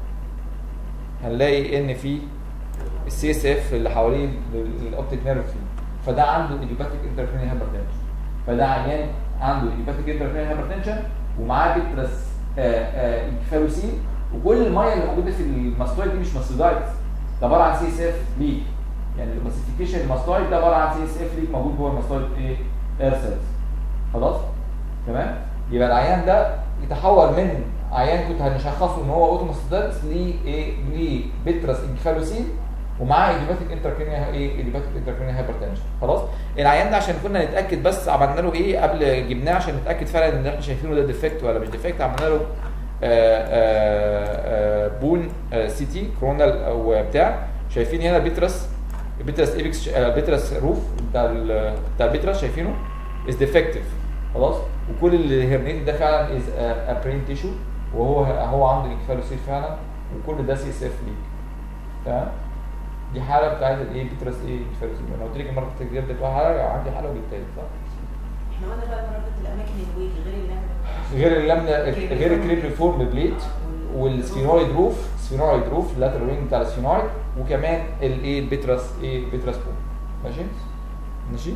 هنلاقي ان في السي اس اف اللي حوالين الاوبتيك نيرف فيه فده عنده ايديوباتيك انترفيرين هايبرتنشن فده عيان عنده ايديوباتيك انترفيرين هايبرتنشن ومعاه بيترس انكفالوسين وكل الميه اللي موجوده في الماستويد دي مش ماستويدايتس ده عباره عن سي اس اف ليك يعني الماستيفيكيشن الماستويد ده عباره عن سي اس اف ليك موجود جوه الماستويد ايه اير سيلز خلاص تمام يبقى العيان ده يتحول من عيان كنت هنشخصه ان هو اوتوماستيدايتس لايه لبيترس انكفالوسين ومعاه ايديوباتيك انتركرينيا ايه ايديوباتيك انتركرينيا هايبرتنشن خلاص العيان ده عشان كنا نتاكد بس عملنا له ايه قبل جبناه عشان نتاكد فعلا ان احنا شايفينه ده ديفكت ولا مش ديفكت عملنا له آآ آآ بون سي تي كرونال او بتاع شايفين هنا بيترس بيترس ايبكس بيترس روف بتاع ال- بتاع البيترس شايفينه از ديفكتيف خلاص وكل الهرنيت ده فعلا از ابرين تيشو وهو هو عنده انكفالوسيل فعلا وكل ده سي اس اف ليك تمام دي حاله بتاعت الايه بيترس ايه انكفالوسيل انا قلت لك المره اللي فاتت جبت حاله عندي حاله وجبتها صح احنا قلنا بقى مرة الاماكن الويك غير اللي احنا غير اللمنه غير الكريبل فورم بليت والسفينويد روف سفينويد روف اللاترال وينج بتاع السفينويد وكمان الايه البيترس ايه البيترس بون ماشي ماشي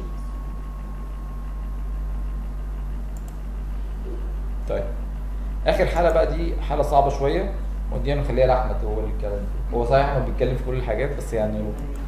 طيب اخر حاله بقى دي حاله صعبه شويه ودي نخليها لاحمد هو اللي يتكلم فيها. هو صحيح احمد بيتكلم في كل الحاجات بس يعني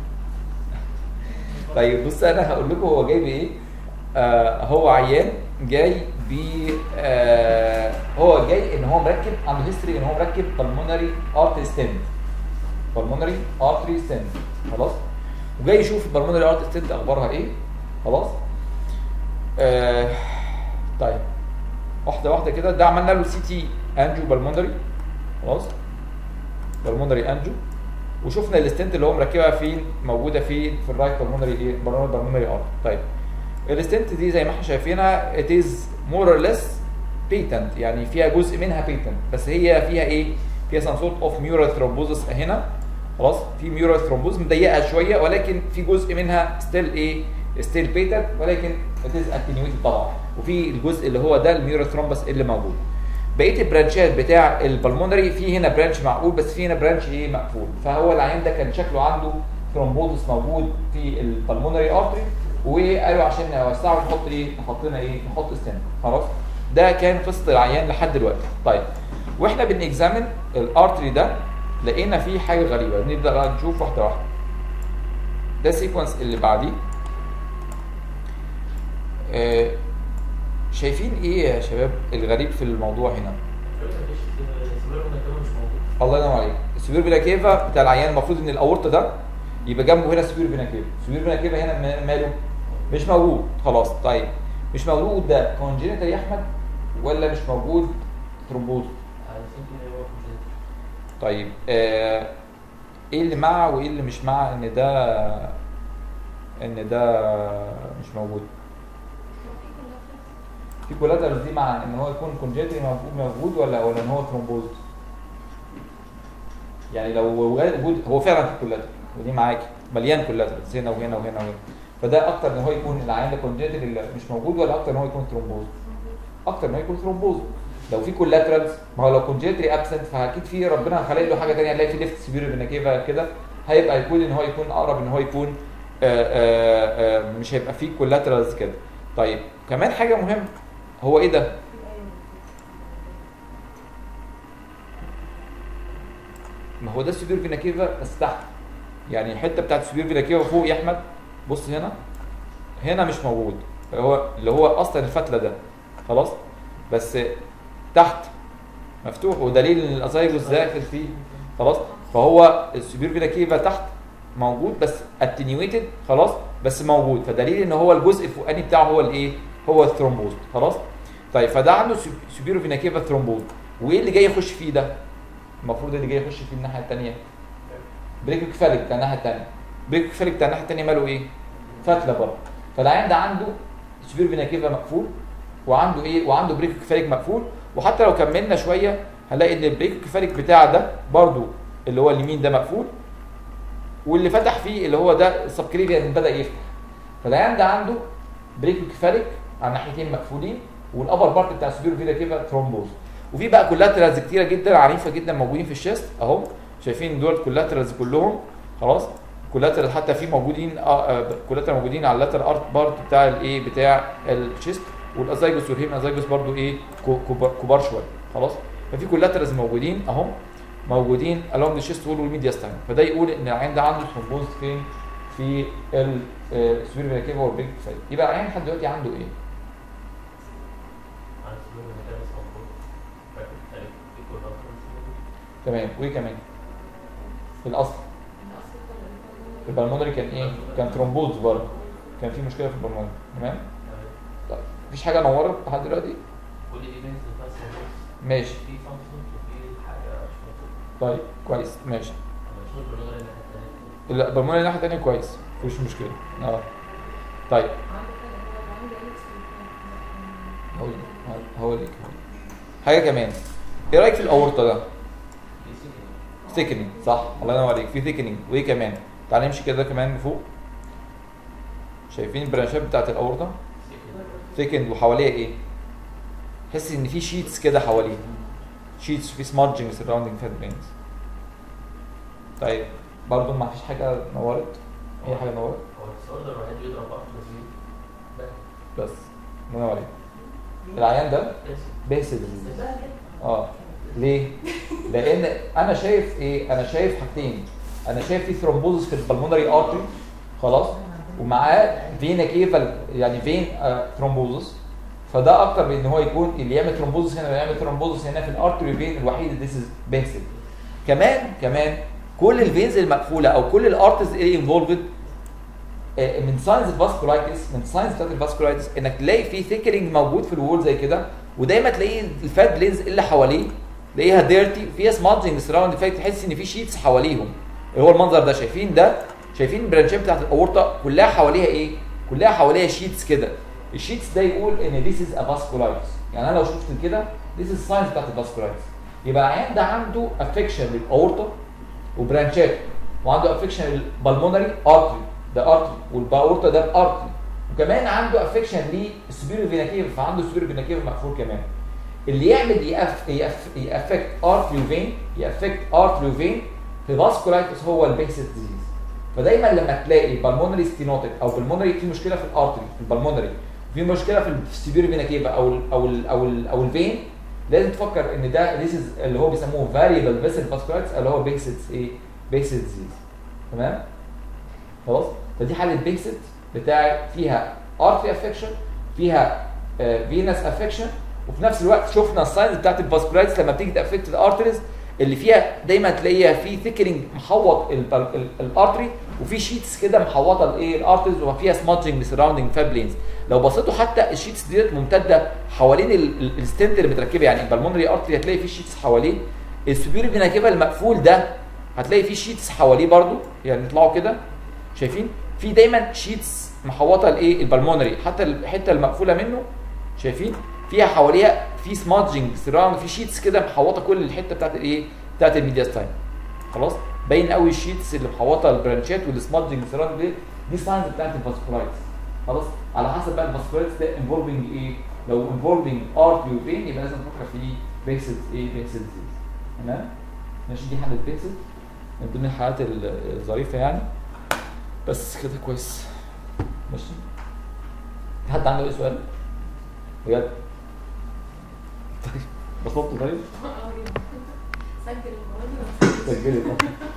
طيب بص انا هقول لكم هو جاي بايه آه هو عيان جاي ب آه هو جاي ان هو مركب عنده هيستوري ان هو مركب بالمونري ارتري ستنت بالمونري ارتري ستنت خلاص وجاي يشوف البالمونري ارتري ستنت اخبارها ايه خلاص آه طيب واحده واحده كده ده عملنا له سي تي انجو بالمونري خلاص بالمونري انجو وشفنا الستنت اللي هو مركبها فين موجوده فين في الرايت بالمونري ايه بالمونري ارت طيب الستنت دي زي ما احنا شايفينها it is more or less patent يعني فيها جزء منها patent بس هي فيها ايه فيها some sort of mural thrombosis هنا خلاص في mural thrombosis مضيقه شويه ولكن في جزء منها still ايه still patent ولكن it is attenuated طبعا وفي الجزء اللي هو ده الميورال ثرومبس اللي موجود بقيه البرانشات بتاع البلمونري في هنا برانش معقول بس في هنا برانش ايه مقفول فهو العيان ده كان شكله عنده ثرومبوزس موجود في البلمونري ارتري وقالوا عشان نوسعه نحط ايه نحط لنا ايه نحط ستين خلاص ده كان قصه العيان لحد دلوقتي طيب واحنا بنكزامن الارتري ده لقينا فيه حاجه غريبه نبدا بقى نشوف واحده واحده ده السيكونس اللي بعديه آه شايفين ايه يا شباب الغريب في الموضوع هنا الله ينور عليك السوبر فينا كيفا بتاع العيان المفروض ان الاورطه ده يبقى جنبه هنا سوبر فينا كيفا سوبر فينا كيفا هنا م- ماله مش موجود خلاص طيب مش موجود ده كونجينيتال يا احمد ولا مش موجود ثرومبوز طيب آه ايه اللي مع وايه اللي مش مع ان ده ان ده مش موجود في كولاترز دي مع ان هو يكون كونجيتري موجود موجود ولا ولا ان هو ثرومبوز يعني لو وجود هو فعلا في كولاتر ودي معاكي مليان كولاترز هنا وهنا وهنا وهنا فده اكتر ان هو يكون العيان ده كونجيتري اللي مش موجود ولا اكتر ان هو يكون ثرومبوز اكتر ما يكون ثرومبوز لو في كولاترالز ما هو لو كونجيتري ابسنت فاكيد في ربنا خلق له حاجه ثانيه هنلاقي في ليفت سبيرو فينا كيفا كده هيبقى يكون ان هو يكون اقرب ان هو يكون آه، آه، آه، مش هيبقى فيه كولاترالز كده طيب كمان حاجه مهمه هو ايه ده ما هو ده السوبر فينا كيفا بس تحت يعني الحته بتاعت السوبر فينا كيفا فوق يا احمد بص هنا هنا مش موجود هو اللي هو اصلا الفتله ده خلاص بس تحت مفتوح ودليل ان الازايجوس داخل فيه خلاص فهو السوبر فينا كيفا تحت موجود بس اتنيويتد خلاص بس موجود فدليل ان هو الجزء الفوقاني بتاعه هو الايه هو الثرومبوز خلاص طيب فده عنده سوبيرو فينا كيفا ثرومبوز وايه اللي جاي يخش فيه ده المفروض اللي جاي يخش فيه الناحيه الثانيه بريكوكفاليك بتاع الناحيه الثانيه بريكوكفاليك بتاع الناحيه الثانيه ماله ايه فتله برضه فالعيان ده عنده سوبيرو فينا كيفا مقفول وعنده ايه وعنده بريكوكفاليك مقفول وحتى لو كملنا شويه هنلاقي ان البريكوكفاليك بتاع ده برضه اللي هو اليمين ده مقفول واللي فتح فيه اللي هو ده السبكليفيان بدا يفتح فالعيان ده عنده بريكوكفاليك على الناحيتين مقفولين والابر بارت بتاع السوبيرو فينا كيفا ثرومبوز وفي بقى كولاترالز كتيره جدا عنيفه جدا موجودين في الشيست اهو شايفين دول كولاترالز كلهم خلاص كولاترال حتى في موجودين اه كولاترال موجودين على اللاتر ارت بارت بتاع الايه بتاع الشيست والازايجوس والهيم ازايجوس برضو ايه كو- كبار كبار شويه خلاص ففي كولاترالز موجودين اهو موجودين along the chest wall والميدياستاين فده يقول ان العين ده عنده ثرومبوز فين في السوبر فينا كيفا والبيج فايت يبقى العين لحد دلوقتي عنده ايه؟ على سبيل المثال بس موجود فاكر تقريبا في كل أصلاً تمام وايه كمان؟ في الاصل البلمونري كان ايه؟ كان ثرومبوز برضه كان في مشكله في البلمونري تمام؟ طيب مفيش حاجه نورت لحد دلوقتي؟ كل ايفنتس بس ماشي في فانكشن وفي حاجه مش مظبوطه طيب كويس ماشي مش بالنظر الناحيه الثانيه لا البلمونري الناحيه الثانيه كويس مفيش مشكله اه طيب هقول هقول لك حاجه كمان ايه رايك في الاورطه ده؟ في سيكنج ثيكنينج صح الله ينور عليك في ثيكنينج وايه كمان تعال نمشي كده كمان فوق شايفين البرانشات بتاعت الاورطه سيكنج ثيكند وحواليها ايه تحس ان في شيتس كده حواليها شيتس في سمارجنج سراوندينج فات برينز طيب برضه ما فيش حاجه نورت اي حاجه نورت هو الديسوردر الوحيد اللي بيضرب اكتر فيه ده بس الله ينور عليك العيان ده بس بيسد اه ليه؟ لان انا شايف ايه؟ انا شايف حاجتين انا شايف في ثرومبوزس في البلمونري ارتري خلاص ومعاه فينا كيفال يعني فين آه ثرومبوزس فده اكتر من ان هو يكون اللي يعمل ثرومبوزس هنا ويعمل ثرومبوزس هنا في الارتري فين الوحيد اللي ذيس بيسد كمان كمان كل الفينز المقفوله او كل الارتز اللي انفولفد من ساينز الفاسكولايتس من ساينز بتاعت الفاسكولايتس انك تلاقي في ثيكرنج موجود في الوول زي كده ودايما تلاقي الفات بلينز اللي حواليه تلاقيها ديرتي فيها سمادجنج سراوند افكت تحس ان في شيتس حواليهم اللي هو المنظر ده شايفين ده شايفين البرانشات بتاعت الاورطه كلها حواليها ايه؟ كلها حواليها شيتس كده الشيتس ده يقول ان ذيس از ا فاسكولايتس يعني انا لو شفت كده ذيس از ساينز بتاعت الفاسكولايتس يبقى العيان ده عنده افكشن للاورطه وبرانشات وعنده افكشن للبلمونري ارتري ده ارتري والباورتا ده بارتري وكمان عنده افكشن للسوبيريو فينا كيف فعنده سوبيريو فينا كيف مقفول كمان اللي يعمل يأف يأف يأفكت ارتري وفين يأفكت ارتري وفين في فاسكولايتس هو البيسس ديزيز فدايما لما تلاقي بالمونري ستينوتيك او بالمونري في مشكله في الارتري في البالمونري في مشكله في السوبيريو فينا كيفا او ال او ال او ال او الفين لازم تفكر ان ده ذيس اللي هو بيسموه فاريبل فيسل فاسكولايتس اللي هو بيسس ايه بيسس ديزيز تمام خلاص فدي حاله بيكسد بتاع فيها ارتري افكشن فيها فينس افكشن وفي نفس الوقت شفنا الساينز بتاعت الفاسكولايتس لما بتيجي تافكت الارتريز اللي فيها دايما تلاقيها في ثيكرنج محوط ال- ال- الارتري وفي شيتس كده محوطه الايه الارتريز وفيها سماتشنج سراوندنج فابلينز لو بصيتوا حتى الشيتس ديت ممتده حوالين ال- ال- الستنت اللي متركبه يعني البلمونري ارتري هتلاقي فيه شيتس حواليه السوبيريور فينا كيفا المقفول ده هتلاقي فيه شيتس حواليه برضو يعني يطلعوا كده شايفين في دايما شيتس محوطه الايه البلمونري حتى الحته المقفوله منه شايفين فيها حواليها في سمادجنج سراوند في شيتس كده محوطه كل الحته بتاعت الايه بتاعت الميدياستاين خلاص باين قوي الشيتس اللي محوطه البرانشات والسمادجنج سراوند دي دي ساينز بتاعت الفاسكولايتس خلاص على حسب بقى الفاسكولايتس ده انفولفنج ايه لو انفولفنج ارتري وفين يبقى لازم نفكر في بيكسد ايه بيكسد ديزيز تمام ماشي دي حاله بيكسد من ضمن الحالات ال- الظريفه يعني بس كده كويس ماشي في حد عنده اي سؤال بجد طيب بسطت طيب اه جدا. سجل المواد ولا سجلت